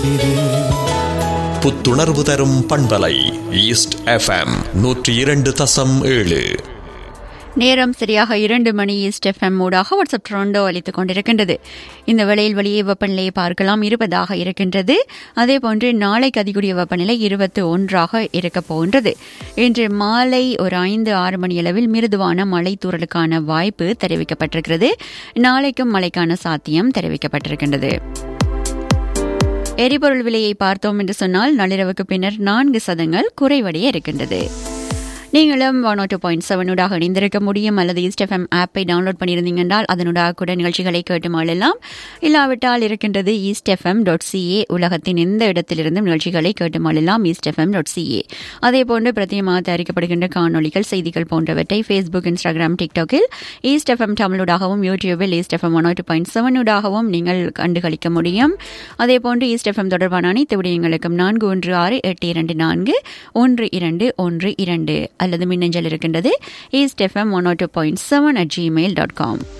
இது புத்துணர்வு தரும் பண்பலை ஈஸ்ட் எஃப்எம் நூற்றி இரண்டு தசம் ஏழு நேரம் சரியாக இரண்டு மணி ஈஸ்ட் எஃப்எம் மூடாக வாட்ஸ்அப் ட்ரோண்டோ அளித்துக் கொண்டிருக்கின்றது இந்த வேளையில் வெளியே வெப்பநிலையை பார்க்கலாம் இருபதாக இருக்கின்றது அதே போன்று நாளைக்கு அதிகூடிய வெப்பநிலை இருபத்தி ஒன்றாக இருக்கப் போகின்றது இன்று மாலை ஒரு ஐந்து ஆறு மணி அளவில் மிருதுவான மழை தூறலுக்கான வாய்ப்பு தெரிவிக்கப்பட்டிருக்கிறது நாளைக்கும் மழைக்கான சாத்தியம் தெரிவிக்கப்பட்டிருக்கின்றது எரிபொருள் விலையை பார்த்தோம் என்று சொன்னால் நள்ளிரவுக்கு பின்னர் நான்கு சதங்கள் குறைவடைய இருக்கின்றது நீங்களும் ஒன் டூ பாயிண்ட் செவனூடாக இணைந்திருக்க முடியும் அல்லது ஈஸ்ட் ஆப்பை டவுன்லோட் பண்ணியிருந்தீங்க என்றால் அதனூடாக கூட நிகழ்ச்சிகளை கேட்டு மாளலாம் இல்லாவிட்டால் இருக்கின்றது ஈஸ்ட் எஃப்எம் டாட் சிஏ உலகத்தின் எந்த இடத்திலிருந்தும் நிகழ்ச்சிகளை கேட்டு மாளலாம் ஈஸ்ட் எஃப்எம் டாட் சிஏ அதே போன்று பிரத்தியமாக தயாரிக்கப்படுகின்ற காணொலிகள் செய்திகள் போன்றவற்றை ஃபேஸ்புக் இன்ஸ்டாகிராம் டிக்டாக்கில் ஈஸ்ட் எஃப்எம் தமிழூடாகவும் யூடியூபில் east FM one two point செவனூடாகவும் நீங்கள் கண்டுகளிக்க முடியும் அதே போன்று ஈஸ்ட் எஃப்எம் தொடர்பான அனைத்து விடயங்களுக்கும் நான்கு ஒன்று ஆறு எட்டு இரண்டு நான்கு ஒன்று இரண்டு ஒன்று இரண்டு அல்லது மின்னஞ்சல் இருக்கின்றது east FM one two point seven at Gmail dot com